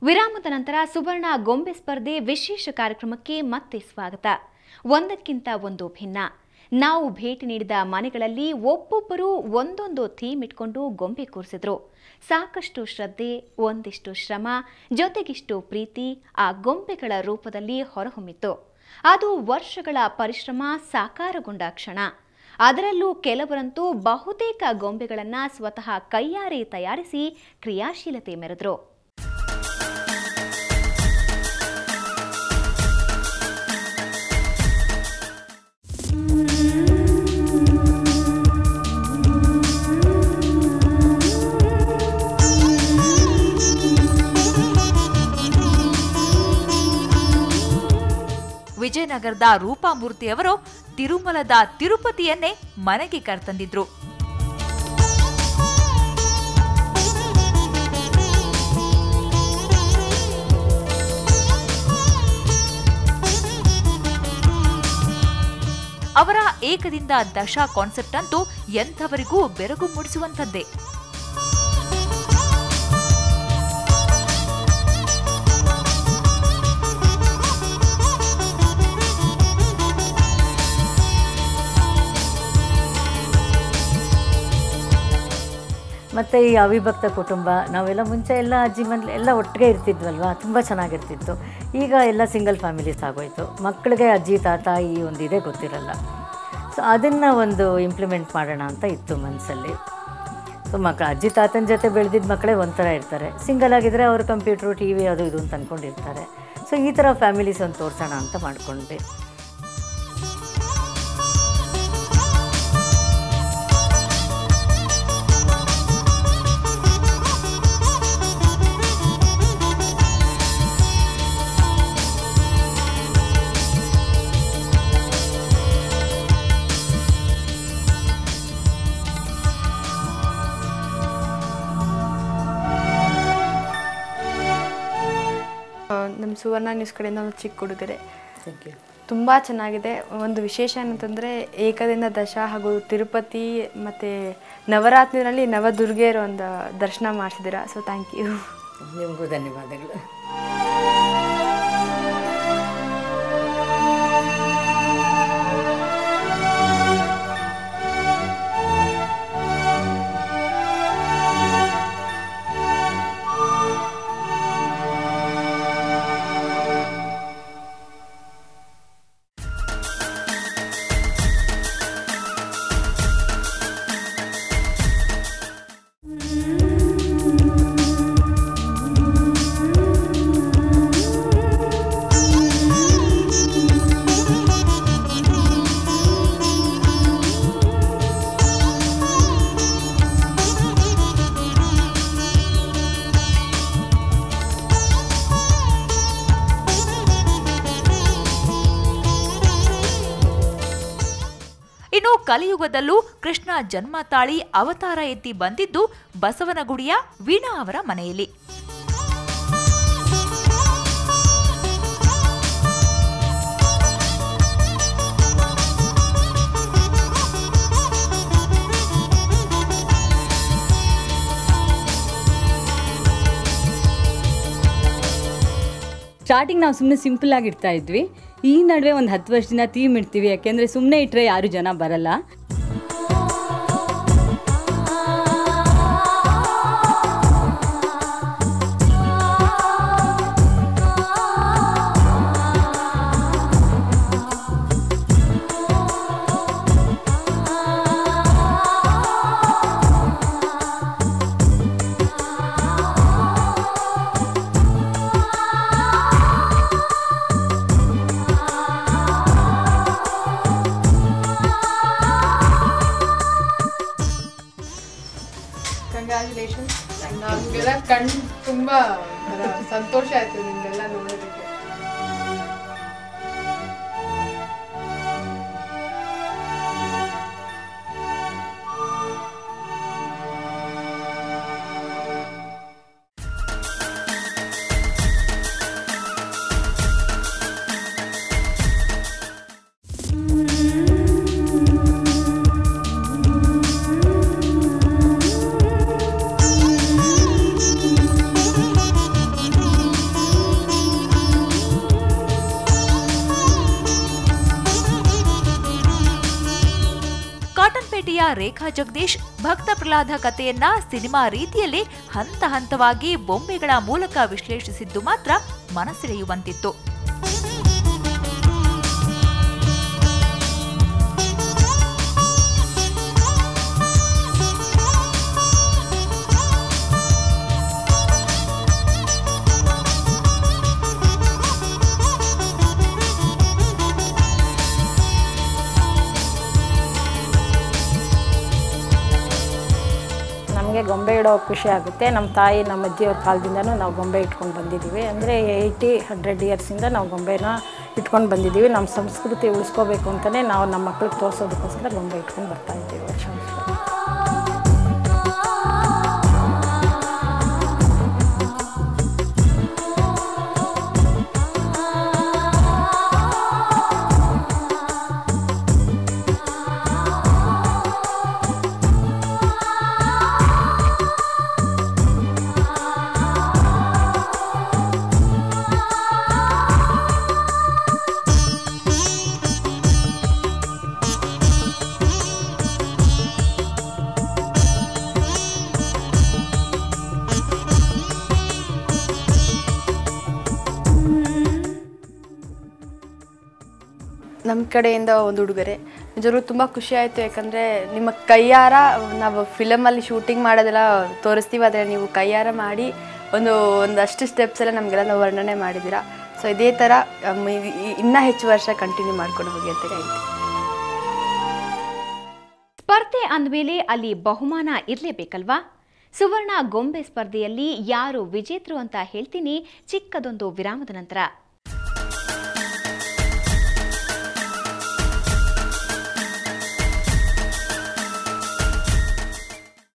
ವಿರಾಮದ ನಂತರ ಸುವರ್ಣ ಗೊಂಬೆ ಸ್ಪರ್ಧೆ ವಿಶೇಷ ಕಾರ್ಯಕ್ರಮಕ್ಕೆ ಮತ್ತೆ ಸ್ವಾಗತ ಒಂದಕ್ಕಿಂತ ಒಂದು ಭಿನ್ನ ನಾವು ಭೇಟಿ ನೀಡಿದ ಮನೆಗಳಲ್ಲಿ ಒಬ್ಬೊಬ್ಬರು ಒಂದೊಂದು ಥೀಮ್ ಇಟ್ಕೊಂಡು ಗೊಂಬೆ ಕೂರಿಸಿದ್ರು ಸಾಕಷ್ಟು ಶ್ರದ್ಧೆ ಒಂದಿಷ್ಟು ಶ್ರಮ ಜೊತೆಗಿಷ್ಟು ಪ್ರೀತಿ ಆ ಗೊಂಬೆಗಳ ರೂಪದಲ್ಲಿ ಹೊರಹೊಮ್ಮಿತ್ತು ಅದು ವರ್ಷಗಳ ಪರಿಶ್ರಮ ಸಾಕಾರಗೊಂಡ ಕ್ಷಣ ಅದರಲ್ಲೂ ಕೆಲವರಂತೂ ಬಹುತೇಕ ಗೊಂಬೆಗಳನ್ನು ಸ್ವತಃ ಕೈಯಾರೆ ತಯಾರಿಸಿ ಕ್ರಿಯಾಶೀಲತೆ ಮೆರೆದ್ರು ವಿಜಯನಗರದ ರೂಪಾಮೂರ್ತಿಯವರು ತಿರುಮಲದ ತಿರುಪತಿಯನ್ನೇ ಮನೆಗೆ ಕರೆತಂದಿದ್ರು ಅವರ ಏಕದಿಂದ ದಶ ಕಾನ್ಸೆಪ್ಟ್ ಅಂತೂ ಎಂಥವರಿಗೂ ಬೆರಗು ಮೂಡಿಸುವಂಥದ್ದೇ ಮತ್ತು ಈ ಅವಿಭಕ್ತ ಕುಟುಂಬ ನಾವೆಲ್ಲ ಮುಂಚೆ ಎಲ್ಲ ಅಜ್ಜಿ ಮನೇಲಿ ಎಲ್ಲ ಒಟ್ಟಿಗೆ ಇರ್ತಿದ್ವಲ್ವ ತುಂಬ ಚೆನ್ನಾಗಿರ್ತಿತ್ತು ಈಗ ಎಲ್ಲ ಸಿಂಗಲ್ ಫ್ಯಾಮಿಲೀಸ್ ಆಗೋಯ್ತು ಮಕ್ಕಳಿಗೆ ಅಜ್ಜಿ ತಾತ ಈ ಒಂದು ಇದೇ ಗೊತ್ತಿರಲ್ಲ ಸೊ ಅದನ್ನು ಒಂದು ಇಂಪ್ಲಿಮೆಂಟ್ ಮಾಡೋಣ ಅಂತ ಇತ್ತು ಮನಸ್ಸಲ್ಲಿ ಸೊ ಮಕ್ಕಳು ಅಜ್ಜಿ ತಾತನ ಜೊತೆ ಬೆಳೆದಿದ್ದ ಮಕ್ಕಳೇ ಒಂಥರ ಇರ್ತಾರೆ ಸಿಂಗಲ್ ಆಗಿದ್ದರೆ ಅವರು ಕಂಪ್ಯೂಟ್ರು ಟಿ ವಿ ಅದು ಇದು ಅಂತ ಅಂದ್ಕೊಂಡಿರ್ತಾರೆ ಸೊ ಈ ಥರ ಫ್ಯಾಮಿಲೀಸ್ ಒಂದು ತೋರಿಸೋಣ ಅಂತ ಮಾಡ್ಕೊಂಡ್ವಿ ನಮ್ಮ ಸುವರ್ಣ ನ್ಯೂಸ್ ಕಡೆಯಿಂದ ಒಂದು ಚಿಕ್ಕ ಉಡುಗೊರೆ ಥ್ಯಾಂಕ್ ಯು ತುಂಬ ಚೆನ್ನಾಗಿದೆ ಒಂದು ವಿಶೇಷ ಏನಂತಂದರೆ ಏಕದಿಂದ ದಶ ಹಾಗೂ ತಿರುಪತಿ ಮತ್ತು ನವರಾತ್ರಿನಲ್ಲಿ ನವದುರ್ಗೆಯರ ಒಂದು ದರ್ಶನ ಮಾಡಿಸಿದ್ದೀರಾ ಸೊ ಥ್ಯಾಂಕ್ ಯು ನಿಮಗೂ ಧನ್ಯವಾದಗಳು ಇನ್ನು ಕಲಿಯುಗದಲ್ಲೂ ಕೃಷ್ಣ ಜನ್ಮ ತಾಳಿ ಅವತಾರ ಎತ್ತಿ ಬಂದಿದ್ದು ಬಸವನಗುಡಿಯ ವೀಣಾ ಅವರ ಮನೆಯಲ್ಲಿ ಸ್ಟಾರ್ಟಿಂಗ್ ನಾವು ಸುಮ್ಮನೆ ಸಿಂಪಲ್ ಆಗಿ ಇಡ್ತಾ ಇದ್ವಿ ಈ ನಡುವೆ ಒಂದು ಹತ್ತು ವರ್ಷದಿಂದ ಥೀಮ್ ಇಡ್ತೀವಿ ಯಾಕೆಂದರೆ ಸುಮ್ಮನೆ ಇಟ್ಟರೆ ಯಾರು ಜನ ಬರಲ್ಲ ಕಂಗ್ರ್ಯಾಚುಲೇಷನ್ಸ್ ನಮಗೆಲ್ಲ ಕಣ್ ತುಂಬ ಸಂತೋಷ ಆಯಿತು ನಿಮ್ಗೆಲ್ಲ ನೋಡೋದಕ್ಕೆ Thank ಹೊಸಪೇಟೆಯ ರೇಖಾ ಜಗದೀಶ್ ಭಕ್ತ ಪ್ರಹ್ಲಾದ ಕಥೆಯನ್ನ ಸಿನಿಮಾ ರೀತಿಯಲ್ಲಿ ಹಂತ ಹಂತವಾಗಿ ಬೊಂಬೆಗಳ ಮೂಲಕ ವಿಶ್ಲೇಷಿಸಿದ್ದು ಮಾತ್ರ ಮನಸೆಳೆಯುವಂತಿತ್ತು ನಮಗೆ ಗೊಂಬೆ ಇಡೋ ಖುಷಿ ಆಗುತ್ತೆ ನಮ್ಮ ತಾಯಿ ನಮ್ಮ ಅಜ್ಜಿಯವ್ರ ಕಾಲದಿಂದನೂ ನಾವು ಗೊಂಬೆ ಇಟ್ಕೊಂಡು ಬಂದಿದ್ದೀವಿ ಅಂದರೆ ಏಯ್ಟಿ ಹಂಡ್ರೆಡ್ ಇಯರ್ಸಿಂದ ನಾವು ಗೊಂಬೆನ ಇಟ್ಕೊಂಡು ಬಂದಿದ್ದೀವಿ ನಮ್ಮ ಸಂಸ್ಕೃತಿ ಉಳಿಸ್ಕೋಬೇಕು ಅಂತಲೇ ನಾವು ನಮ್ಮ ಮಕ್ಳಿಗೆ ತೋರಿಸೋದಕ್ಕೋಸ್ಕರ ಗೊಂಬೆ ಇಟ್ಕೊಂಡು ಬರ್ತಾ ಇದ್ದೀವಿ ವರ್ಷ ವರ್ಷ ನಮ್ಮ ಕಡೆಯಿಂದ ಒಂದು ಉಡುಗೊರೆ ನಿಜವಾಗ್ಲೂ ತುಂಬ ಖುಷಿ ಆಯಿತು ಯಾಕಂದರೆ ನಿಮ್ಮ ಕೈಯಾರ ನಾವು ಫಿಲಮಲ್ಲಿ ಶೂಟಿಂಗ್ ಮಾಡೋದೆಲ್ಲ ತೋರಿಸ್ತೀವಿ ಆದರೆ ನೀವು ಕೈಯಾರ ಮಾಡಿ ಒಂದು ಒಂದಷ್ಟು ಸ್ಟೆಪ್ಸ್ ಎಲ್ಲ ನಮಗೆಲ್ಲ ನಾವು ವರ್ಣನೆ ಮಾಡಿದ್ದೀರಾ ಸೊ ಇದೇ ಥರ ಅಮ್, ಇ- ಇ- ಇನ್ನೂ ಹೆಚ್ಚು ವರ್ಷ ಕಂಟಿನ್ಯೂ ಮಾಡ್ಕೊಂಡು ಹೋಗಿ ಅಂತ ಹೇಳ್ತೀನಿ ಸ್ಪರ್ಧೆ ಅಂದಮೇಲೆ ಅಲ್ಲಿ ಬಹುಮಾನ ಇರಲೇಬೇಕಲ್ವಾ ಸುವರ್ಣ ಗೊಂಬೆ ಸ್ಪರ್ಧೆಯಲ್ಲಿ ಯಾರು ವಿಜೇತರು ಅಂತ ಹೇಳ್ತೀನಿ ಚಿಕ್ಕದೊಂದು ವಿರಾಮದ ನಂತರ